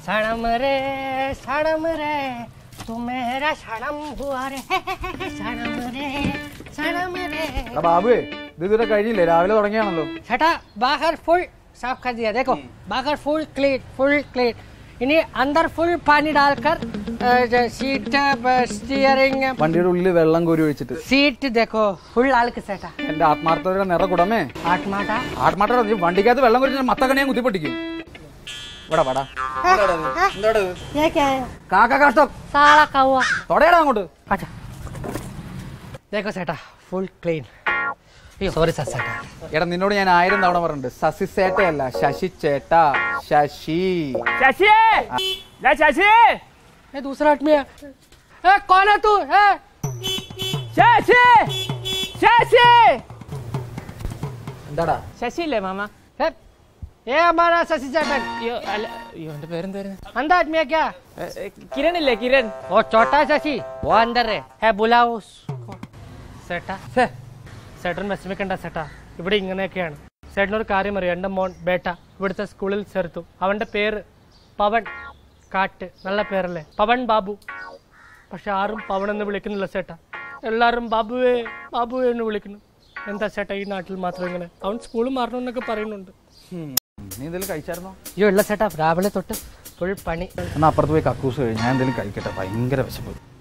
सनम रे सनम रे तू मेरा सनम हुआ रे सनम रे सनम रे എടാ ബാബുവേ ഇത് ഇതുവരെ കഴിഞ്ഞില്ലേ രാവിലെ തുടങ്ങിയാണല്ലോ छठा बाहर फुल साफ कर दिया देखो बाहर फुल क्लीन फुल क्लीन इन्हें अंदर फुल पानी डालकर अ, जो सीट स्टीयरिंग വണ്ടിയുടെ ഉള്ളിൽ വെള്ളം കോരി ഒഴിച്ചിട്ട് सीट देखो फुल आलक सेटा എന്റെ ആത്മാർത്ഥതയുടെ നിറ കുടമേ आठ माटा ആത്മാർത്ഥ നീ വണ്ടിക്കകത്ത് വെള്ളം കോരി മത്തക്കണ ഞാൻ കുത്തിപ്പൊട്ടിക്കും ഇവിടെ വാടാ ये क्या है കാക്ക കഷ്ടം साला कौआ തൊടയടാ അങ്ങോട്ട് अच्छा देखो सेटा फुल क्लीन सॉरी सर सेटा എടാ നിന്നോട് ഞാൻ ആയിരം തവണ പറഞ്ഞിട്ടുണ്ട് ശശി ചേട്ടയല്ല ശശി ചേട്ട ശശി ശശി ദാ ശശി ये दूसरा आदमी है ए, कौन है तू ए, ശശി ശശി എന്താടാ ശശി ഇല്ലേ മാമ ए, ये हमारा शशि चैटन അയ്യോ അല്ല അയ്യോ എന്റെ പേരെന്തായിരുന്നു अंधा आदमी है क्या ഏ, ഏ, കിരൺ ഇല്ലേ കിരൺ वो छोटा शशि वो अंदर है है बुलाओ उसको सेटा ഛേ, ചേട്ടൻ വിഷമിക്കണ്ട ചേട്ടാ ഇവിടെ ഇങ്ങനെയൊക്കെയാണ് ചേട്ടനൊരു കാര്യം അറിയാം എൻ്റെ മോൻ ബേട്ട ഇവിടുത്തെ സ്കൂളിൽ ചേർത്തു അവൻ്റെ പേര് പവൻ കാട്ട് നല്ല പേരല്ലേ പവൻ ബാബു പക്ഷെ ആരും പവൻ എന്ന് വിളിക്കുന്നില്ല ചേട്ടാ എല്ലാവരും ബാബുവേ ബാബുവേ എന്ന് വിളിക്കുന്നു എന്താ ചേട്ടാ ഈ നാട്ടിൽ മാത്രം ഇങ്ങനെ അവൻ സ്കൂൾ മാറണമെന്നൊക്കെ പറയുന്നുണ്ട് ഉം. നീ എന്തെങ്കിലും കഴിച്ചായിരുന്നോ അയ്യോ ഇല്ല ചേട്ടാ രാവിലെ തൊട്ട് ഫുൾ പണി എന്നാ അപ്പുറത്ത് പോയി കക്കൂസ് കഴിഞ്ഞ് ഞാൻ എന്തെങ്കിലും കഴിക്കട്ടെ ഭയങ്കര വിശപ്പ്